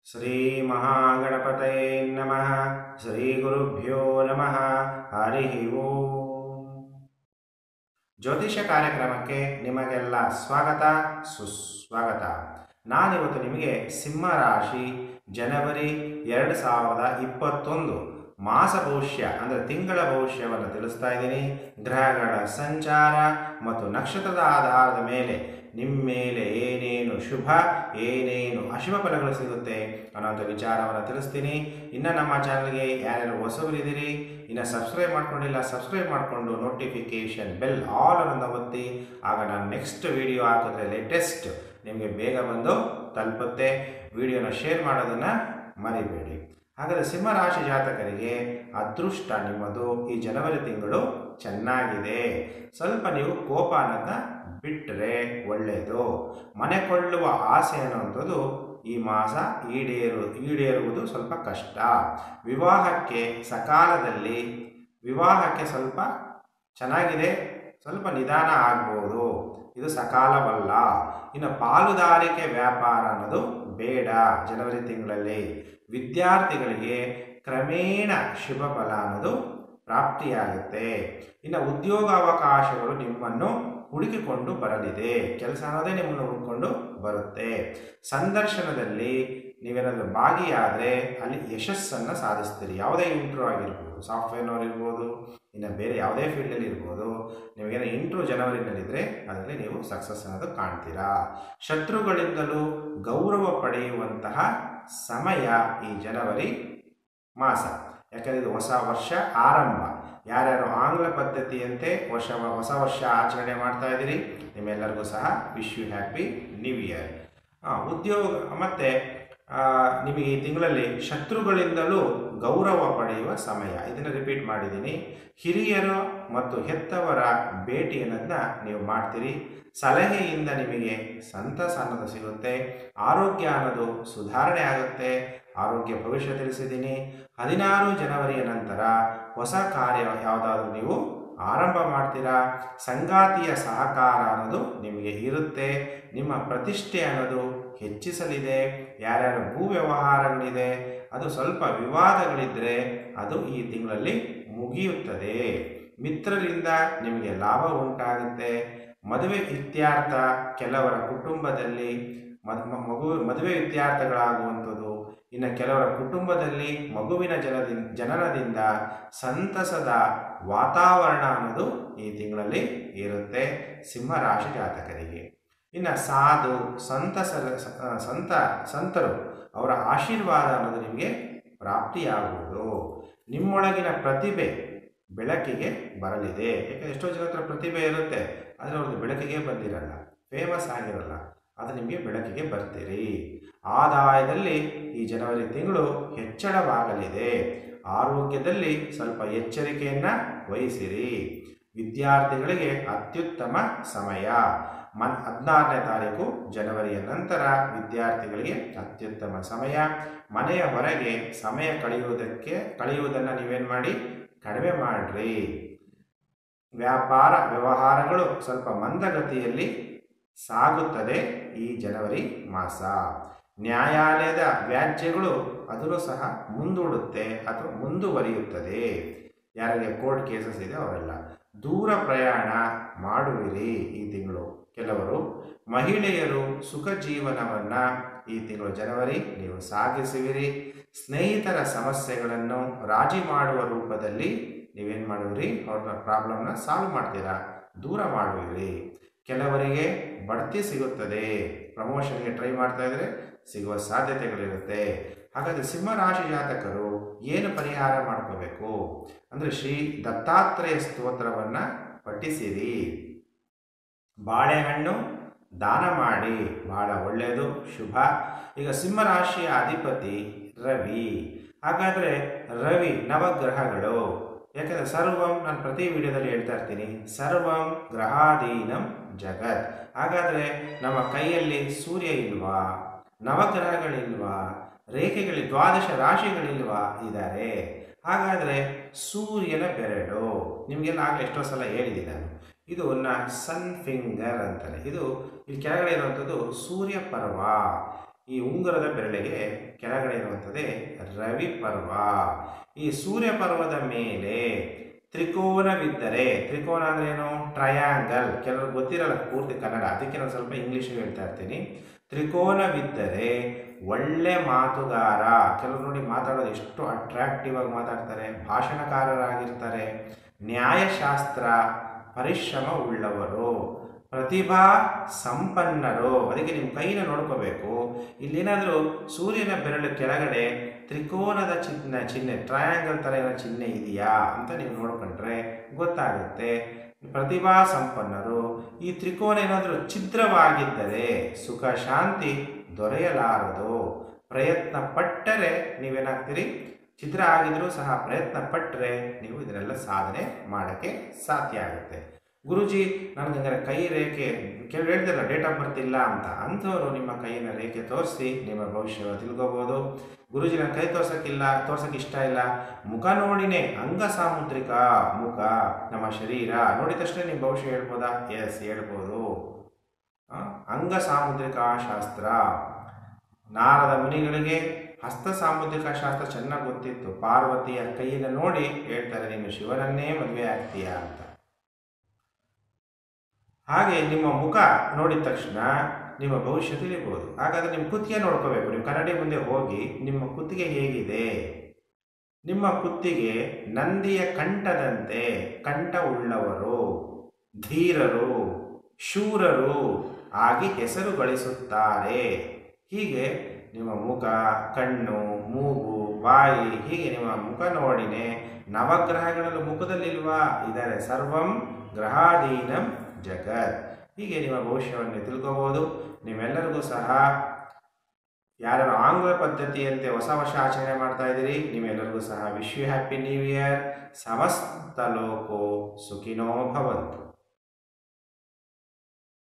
ಶ್ರೀ ಮಹಾಗಣಪತಯೇ ನಮಃ ಶ್ರೀ ಗುರುಭ್ಯೋ ನಮಃ ಹರಿ ಓಂ ಜ್ಯೋತಿಷ ಕಾರ್ಯಕ್ರಮಕ್ಕೆ ನಿಮಗೆಲ್ಲ ಸ್ವಾಗತ ಸುಸ್ವಾಗತ ನಾನಿವತ್ತು ನಿಮಗೆ ಸಿಂಹ ರಾಶಿ ಜನವರಿ ಎರಡು ಸಾವಿರದ ಇಪ್ಪತ್ತೊಂದು ಮಾಸ ಭವಿಷ್ಯ ಅಂದರೆ ತಿಂಗಳ ಭವಿಷ್ಯವನ್ನು ತಿಳಿಸ್ತಾ ಇದ್ದೀನಿ ಗ್ರಹಗಳ ಸಂಚಾರ ಮತ್ತು ನಕ್ಷತ್ರದ ಆಧಾರದ ಮೇಲೆ ನಿಮ್ಮ ಮೇಲೆ ಏನೇನು ಶುಭ ಏನೇನು ಅಶುಭ ಫಲಗಳು ಸಿಗುತ್ತೆ ಅನ್ನೋಂಥ ವಿಚಾರವನ್ನು ತಿಳಿಸ್ತೀನಿ ಇನ್ನು ನಮ್ಮ ಚಾನಲ್ಗೆ ಯಾರ್ಯಾರು ಹೊಸಬರಿದ್ದೀರಿ ಇನ್ನು ಸಬ್ಸ್ಕ್ರೈಬ್ ಮಾಡ್ಕೊಂಡಿಲ್ಲ ಸಬ್ಸ್ಕ್ರೈಬ್ ಮಾಡಿಕೊಂಡು ನೋಟಿಫಿಕೇಷನ್ ಬೆಲ್ ಆಲ್ ಅನ್ನೋದನ್ನ ಒತ್ತಿ ಆಗ ನಾನು ನೆಕ್ಸ್ಟ್ ವಿಡಿಯೋ ಹಾಕಿದ್ರೆ ಲೇಟೆಸ್ಟ್ ನಿಮಗೆ ಬೇಗ ಬಂದು ತಲುಪುತ್ತೆ ವಿಡಿಯೋನ ಶೇರ್ ಮಾಡೋದನ್ನು ಮರಿಬೇಡಿ ಹಾಗಾದರೆ ಸಿಂಹರಾಶಿ ಜಾತಕರಿಗೆ ಅದೃಷ್ಟ ನಿಮ್ಮದು ಈ ಜನವರಿ ತಿಂಗಳು ಚೆನ್ನಾಗಿದೆ ಸ್ವಲ್ಪ ನೀವು ಕೋಪ ಅನ್ನೋದನ್ನ ಬಿಟ್ಟರೆ ಒಳ್ಳೆಯದು ಮನೆ ಕೊಳ್ಳುವ ಆಸೆ ಅನ್ನುವಂಥದ್ದು ಈ ಮಾಸ ಈಡೇರು ಈಡೇರುವುದು ಸ್ವಲ್ಪ ಕಷ್ಟ ವಿವಾಹಕ್ಕೆ ಸಕಾಲದಲ್ಲಿ ವಿವಾಹಕ್ಕೆ ಸ್ವಲ್ಪ ಚೆನ್ನಾಗಿದೆ ಸ್ವಲ್ಪ ನಿಧಾನ ಆಗ್ಬೋದು ಇದು ಸಕಾಲವಲ್ಲ ಇನ್ನು ಪಾಲುದಾರಿಕೆ ವ್ಯಾಪಾರ ಅನ್ನೋದು ಬೇಡ ಜನವರಿ ತಿಂಗಳಲ್ಲಿ ವಿದ್ಯಾರ್ಥಿಗಳಿಗೆ ಕ್ರಮೇಣ ಶುಭ ಫಲ ಅನ್ನೋದು ಪ್ರಾಪ್ತಿಯಾಗುತ್ತೆ ಇನ್ನು ಉದ್ಯೋಗಾವಕಾಶಗಳು ನಿಮ್ಮನ್ನು ಹುಡುಕಿಕೊಂಡು ಬರಲಿದೆ ಕೆಲಸ ಅನ್ನೋದೇ ನಿಮ್ಮನ್ನು ಹುಡುಕೊಂಡು ಬರುತ್ತೆ ಸಂದರ್ಶನದಲ್ಲಿ ನೀವೇನಾದರೂ ಭಾಗಿಯಾದರೆ ಅಲ್ಲಿ ಯಶಸ್ಸನ್ನು ಸಾಧಿಸ್ತೀರಿ ಯಾವುದೇ ಇಂಟ್ರೂ ಆಗಿರ್ಬೋದು ಸಾಫ್ಟ್ವೇರ್ನವ್ರು ಇರ್ಬೋದು ಇನ್ನು ಬೇರೆ ಯಾವುದೇ ಫೀಲ್ಡಲ್ಲಿ ಇರ್ಬೋದು ನಿಮಗೇನೋ ಇಂಟ್ರೂ ಜನವರಿನಲ್ಲಿದ್ದರೆ ಅದರಲ್ಲಿ ನೀವು ಸಕ್ಸಸ್ ಅನ್ನೋದು ಕಾಣ್ತೀರಾ ಶತ್ರುಗಳಿಂದಲೂ ಗೌರವ ಪಡೆಯುವಂತಹ ಸಮಯ ಈ ಜನವರಿ ಮಾಸ ಯಾಕಂದರೆ ಇದು ಹೊಸ ವರ್ಷ ಆರಂಭ ಯಾರ್ಯಾರು ಆಂಗ್ಲ ಪದ್ಧತಿಯಂತೆ ವರ್ಷ ಹೊಸ ವರ್ಷ ಆಚರಣೆ ಮಾಡ್ತಾ ಇದ್ದೀರಿ ನಿಮ್ಮೆಲ್ಲರಿಗೂ ಸಹ wish you happy new year ಉದ್ಯೋಗ ಮತ್ತು ನಿಮಗೆ ಈ ತಿಂಗಳಲ್ಲಿ ಶತ್ರುಗಳಿಂದಲೂ ಗೌರವ ಪಡೆಯುವ ಸಮಯ ಇದನ್ನು ರಿಪೀಟ್ ಮಾಡಿದ್ದೀನಿ ಹಿರಿಯರು ಮತ್ತು ಹೆತ್ತವರ ಭೇಟಿ ಅನ್ನೋದನ್ನ ನೀವು ಮಾಡ್ತೀರಿ ಸಲಹೆಯಿಂದ ನಿಮಗೆ ಸಂತಸ ಅನ್ನೋದು ಸಿಗುತ್ತೆ ಆರೋಗ್ಯ ಅನ್ನೋದು ಸುಧಾರಣೆ ಆಗುತ್ತೆ ಆರೋಗ್ಯ ಭವಿಷ್ಯ ತಿಳಿಸಿದ್ದೀನಿ ಹದಿನಾರು ಜನವರಿಯ ನಂತರ ಹೊಸ ಕಾರ್ಯ ಯಾವುದಾದ್ರೂ ನೀವು ಆರಂಭ ಮಾಡ್ತೀರಾ ಸಂಗಾತಿಯ ಸಹಕಾರ ಅನ್ನೋದು ನಿಮಗೆ ಇರುತ್ತೆ ನಿಮ್ಮ ಪ್ರತಿಷ್ಠೆ ಅನ್ನೋದು ಹೆಚ್ಚಿಸಲಿದೆ ಯಾರ್ಯಾರು ಭೂ ವ್ಯವಹಾರಗಳಿದೆ ಅದು ಸ್ವಲ್ಪ ವಿವಾದಗಳಿದ್ದರೆ ಅದು ಈ ತಿಂಗಳಲ್ಲಿ ಮುಗಿಯುತ್ತದೆ ಮಿತ್ರರಿಂದ ನಿಮಗೆ ಲಾಭ ಉಂಟಾಗುತ್ತೆ ಮದುವೆ ಇತ್ಯಾರ್ಥ ಕೆಲವರ ಕುಟುಂಬದಲ್ಲಿ ಮಗು ಮದುವೆ ಇತ್ಯಾರ್ಥಗಳಾಗುವಂಥದ್ದು ಇನ್ನು ಕೆಲವರ ಕುಟುಂಬದಲ್ಲಿ ಮಗುವಿನ ಜನದಿಂದ ಜನನದಿಂದ ಸಂತಸದ ವಾತಾವರಣ ಅನ್ನೋದು ಈ ತಿಂಗಳಲ್ಲಿ ಇರುತ್ತೆ ಸಿಂಹರಾಶಿ ಜಾತಕರಿಗೆ ಇನ್ನು ಸಾಧು ಸಂತಸರ ಸಂತ ಸಂತರು ಅವರ ಆಶೀರ್ವಾದ ಅನ್ನೋದು ನಿಮಗೆ ಪ್ರಾಪ್ತಿಯಾಗುವುದು ನಿಮ್ಮೊಳಗಿನ ಪ್ರತಿಭೆ ಬೆಳಕಿಗೆ ಬರಲಿದೆ ಯಾಕಂದರೆ ಎಷ್ಟೋ ಜನ ಹತ್ರ ಪ್ರತಿಭೆ ಇರುತ್ತೆ ಆದರೆ ಅವ್ರದ್ದು ಬೆಳಕಿಗೆ ಬಂದಿರಲ್ಲ ಫೇಮಸ್ ಆಗಿರಲ್ಲ ಅದು ನಿಮಗೆ ಬೆಳಕಿಗೆ ಬರ್ತೀರಿ ಆದಾಯದಲ್ಲಿ ಈ ಜನವರಿ ತಿಂಗಳು ಹೆಚ್ಚಳವಾಗಲಿದೆ ಆರೋಗ್ಯದಲ್ಲಿ ಸ್ವಲ್ಪ ಎಚ್ಚರಿಕೆಯನ್ನು ವಹಿಸಿರಿ ವಿದ್ಯಾರ್ಥಿಗಳಿಗೆ ಅತ್ಯುತ್ತಮ ಸಮಯ ಮನ್ ಹದಿನಾರನೇ ತಾರೀಕು ಜನವರಿಯ ನಂತರ ವಿದ್ಯಾರ್ಥಿಗಳಿಗೆ ಅತ್ಯುತ್ತಮ ಸಮಯ ಮನೆಯ ಹೊರಗೆ ಸಮಯ ಕಳೆಯುವುದಕ್ಕೆ ಕಳೆಯುವುದನ್ನು ನೀವೇನು ಮಾಡಿ ಕಡಿಮೆ ಮಾಡಿರಿ ವ್ಯಾಪಾರ ವ್ಯವಹಾರಗಳು ಸ್ವಲ್ಪ ಮಂದಗತಿಯಲ್ಲಿ ಸಾಗುತ್ತದೆ ಈ ಜನವರಿ ಮಾಸ ನ್ಯಾಯಾಲಯದ ವ್ಯಾಜ್ಯಗಳು ಅದನ್ನು ಸಹ ಮುಂದೂಡುತ್ತೆ ಅಥವಾ ಮುಂದುವರಿಯುತ್ತದೆ ಯಾರಿಗೆ ಕೋರ್ಟ್ ಕೇಸಸ್ ಇದೆ ಅವರೆಲ್ಲ ದೂರ ಪ್ರಯಾಣ ಮಾಡುವಿರಿ ಈ ತಿಂಗಳು ಕೆಲವರು ಮಹಿಳೆಯರು ಸುಖ ಜೀವನವನ್ನು ಈ ತಿಂಗಳು ಜನವರಿ ನೀವು ಸಾಗಿಸುವಿರಿ ಸ್ನೇಹಿತರ ಸಮಸ್ಯೆಗಳನ್ನು ರಾಜಿ ಮಾಡುವ ರೂಪದಲ್ಲಿ ನೀವೇನು ಮಾಡುವಿರಿ ಅವ್ರನ್ನ ಪ್ರಾಬ್ಲಮ್ನ ಸಾಲ್ವ್ ಮಾಡ್ತೀರಾ ದೂರ ಮಾಡುವಿರಿ ಕೆಲವರಿಗೆ ಬಡ್ತಿ ಸಿಗುತ್ತದೆ ಪ್ರಮೋಷನ್ಗೆ ಟ್ರೈ ಮಾಡ್ತಾ ಇದ್ರೆ ಸಿಗುವ ಸಾಧ್ಯತೆಗಳಿರುತ್ತೆ ಹಾಗಾದರೆ ಸಿಂಹರಾಶಿ ಜಾತಕರು ಏನು ಪರಿಹಾರ ಮಾಡ್ಕೋಬೇಕು ಅಂದರೆ ಶ್ರೀ ದತ್ತಾತ್ರೇಯ ಸ್ತೋತ್ರವನ್ನು ಪಠಿಸಿರಿ ಬಾಳೆಹಣ್ಣು ದಾನ ಮಾಡಿ ಬಹಳ ಒಳ್ಳೆಯದು ಶುಭ ಈಗ ಸಿಂಹರಾಶಿಯ ಅಧಿಪತಿ ರವಿ ಹಾಗಾದರೆ ರವಿ ನವಗ್ರಹಗಳು ಯಾಕಂದರೆ ಸರ್ವಂ ನಾನು ಪ್ರತಿ ವಿಡಿಯೋದಲ್ಲಿ ಹೇಳ್ತಾ ಇರ್ತೀನಿ ಸರ್ವಂ ಗ್ರಹಾಧೀನಂ ಜಗತ್ ಹಾಗಾದರೆ ನಮ್ಮ ಕೈಯಲ್ಲಿ ಸೂರ್ಯ ಇಲ್ವಾ ನವಗ್ರಹಗಳಿಲ್ವಾ ರೇಖೆಗಳು ದ್ವಾದಶ ರಾಶಿಗಳಿಲ್ವಾ ಇದ್ದಾರೆ ಹಾಗಾದರೆ ಸೂರ್ಯನ ಬೆರಳು ನಿಮಗೆಲ್ಲ ಆಗಲೇ ಎಷ್ಟೋ ಸಲ ಹೇಳಿದ್ದೀನಿ ನಾನು ಇದು ನ ಸನ್ ಫಿಂಗರ್ ಅಂತಾನೆ ಇದು ಇಲ್ಲಿ ಕೆಳಗಡೆ ಇರುವಂಥದ್ದು ಸೂರ್ಯ ಪರ್ವ ಈ ಉಂಗುರದ ಬೆರಳಿಗೆ ಕೆಳಗಡೆ ಇರುವಂಥದ್ದೇ ರವಿ ಪರ್ವ ಈ ಸೂರ್ಯ ಪರ್ವದ ಮೇಲೆ ತ್ರಿಕೋನವಿದ್ದರೆ ತ್ರಿಕೋನ ಅಂದ್ರೆ ಏನು ಟ್ರಯಾಂಗಲ್ ಕೆಲವರು ಗೊತ್ತಿರಲ್ಲ ಪೂರ್ತಿ ಕನ್ನಡ ಅದಕ್ಕೆ ನಾನು ಸ್ವಲ್ಪ ಇಂಗ್ಲೀಷ್ ಹೇಳ್ತಾ ಇರ್ತೀನಿ ತ್ರಿಕೋನವಿದ್ದರೆ ಒಳ್ಳೆ ಮಾತುಗಾರ ಕೆಲವರು ನೋಡಿ ಮಾತಾಡೋದು ಎಷ್ಟು ಅಟ್ರಾಕ್ಟಿವ್ ಆಗಿ ಮಾತಾಡ್ತಾರೆ ಭಾಷಣಕಾರರಾಗಿರ್ತಾರೆ ನ್ಯಾಯಶಾಸ್ತ್ರ ಪರಿಶ್ರಮ ಉಳ್ಳವರು ಪ್ರತಿಭಾ ಸಂಪನ್ನರು ಅದಕ್ಕೆ ನಿಮ್ಮ ಕೈನ ನೋಡ್ಕೋಬೇಕು ಇಲ್ಲೇನಾದರೂ ಸೂರ್ಯನ ಬೆರಳು ಕೆಳಗಡೆ ತ್ರಿಕೋನದ ಚಿಹ್ನೆ ಚಿಹ್ನೆ ಟ್ರಯಾಂಗಲ್ ಥರ ಏನೋ ಚಿಹ್ನೆ ಇದೆಯಾ ಅಂತ ನೀವು ನೋಡ್ಕೊಂಡ್ರೆ ಗೊತ್ತಾಗುತ್ತೆ ಪ್ರತಿಭಾ ಸಂಪನ್ನರು ಈ ತ್ರಿಕೋನ ಏನಾದರೂ ಛಿದ್ರವಾಗಿದ್ದರೆ ಸುಖ ಶಾಂತಿ ದೊರೆಯಲಾರದು ಪ್ರಯತ್ನ ಪಟ್ಟರೆ ನೀವೇನಾಗ್ತೀರಿ ಛಿದ್ರ ಆಗಿದ್ರೂ ಸಹ ಪ್ರಯತ್ನ ಪಟ್ಟರೆ ನೀವು ಇದನ್ನೆಲ್ಲ ಸಾಧನೆ ಮಾಡೋಕ್ಕೆ ಸಾಧ್ಯ ಆಗುತ್ತೆ ಗುರುಜಿ ನನಗೆ ಹಂಗಾರೆ ಕೈ ರೇಖೆ ಕೆಲವು ಹೇಳ್ತಿಲ್ಲ ಡೇಟ್ ಆಫ್ ಬರ್ತ್ ಇಲ್ಲ ಅಂತ ಅಂಥವ್ರು ನಿಮ್ಮ ಕೈಯಿನ ರೇಖೆ ತೋರಿಸಿ ನಿಮ್ಮ ಭವಿಷ್ಯ ತಿಳ್ಕೊಬೋದು ಗುರುಜಿ ನನ್ನ ಕೈ ತೋರ್ಸಕ್ಕಿಲ್ಲ ತೋರ್ಸಕ್ಕೆ ಇಷ್ಟ ಇಲ್ಲ ಮುಖ ನೋಡಿನೇ ಅಂಗ ಸಾಮುದ್ರಿಕ ಮುಖ ನಮ್ಮ ಶರೀರ ನೋಡಿದ ತಕ್ಷಣ ನಿಮ್ಮ ಭವಿಷ್ಯ ಹೇಳ್ಬೋದಾ ಎಸ್ ಹೇಳ್ಬೋದು ಆ, ಅಂಗ ಸಾಮುದ್ರಿಕ ಶಾಸ್ತ್ರ ನಾರದ ಮುನಿಗಳಿಗೆ ಹಸ್ತ ಸಾಮುದ್ರಿಕ ಶಾಸ್ತ್ರ ಚೆನ್ನಾಗಿ ಗೊತ್ತಿತ್ತು ಪಾರ್ವತಿಯ ಕೈಯನ್ನು ನೋಡಿ ಹೇಳ್ತಾರೆ ನೀನು ಶಿವನನ್ನೇ ಮದುವೆ ಆಗ್ತೀಯಾ ಅಂತ ಹಾಗೆ ನಿಮ್ಮ ಮುಖ ನೋಡಿದ ತಕ್ಷಣ ನಿಮ್ಮ ಭವಿಷ್ಯ ತಿಳಿಬಹುದು ಹಾಗಾದ್ರೆ ನಿಮ್ಮ ಕುತ್ತಿಗೆ ನೋಡ್ಕೋಬೇಕು ನೀವು ಕನ್ನಡಿ ಮುಂದೆ ಹೋಗಿ ನಿಮ್ಮ ಕುತ್ತಿಗೆ ಹೇಗಿದೆ ನಿಮ್ಮ ಕುತ್ತಿಗೆ ನಂದಿಯ ಕಂಠದಂತೆ ಕಂಠ ಉಳ್ಳವರು ಧೀರರು ಶೂರರು ಆಗಿ ಹೆಸರು ಗಳಿಸುತ್ತಾರೆ ಹೀಗೆ ನಿಮ್ಮ ಮುಖ ಕಣ್ಣು ಮೂಗು ಬಾಯಿ ಹೀಗೆ ನಿಮ್ಮ ಮುಖ ನೋಡಿನೇ ನವಗ್ರಹಗಳಲ್ಲೂ ಮುಖದಲ್ಲಿಲ್ವಾ ಇದ್ದಾರೆ ಸರ್ವಂ ಗ್ರಹಾಧೀನಂ ಜಗತ್ ಹೀಗೆ ನಿಮ್ಮ ಭವಿಷ್ಯವನ್ನು ತಿಳ್ಕೋಬಹುದು ನೀವೆಲ್ಲರಿಗೂ ಸಹ ಯಾರು ಆಂಗ್ಲ ಪದ್ಧತಿಯಂತೆ ಹೊಸ ವರ್ಷ ಆಚರಣೆ ಮಾಡ್ತಾ ಇದ್ದೀರಿ ನೀವೆಲ್ಲರಿಗೂ ಸಹ wish you happy new year ಸಮಸ್ತ ಲೋಕೋ ಸುಖಿನೋ ಭವಂತು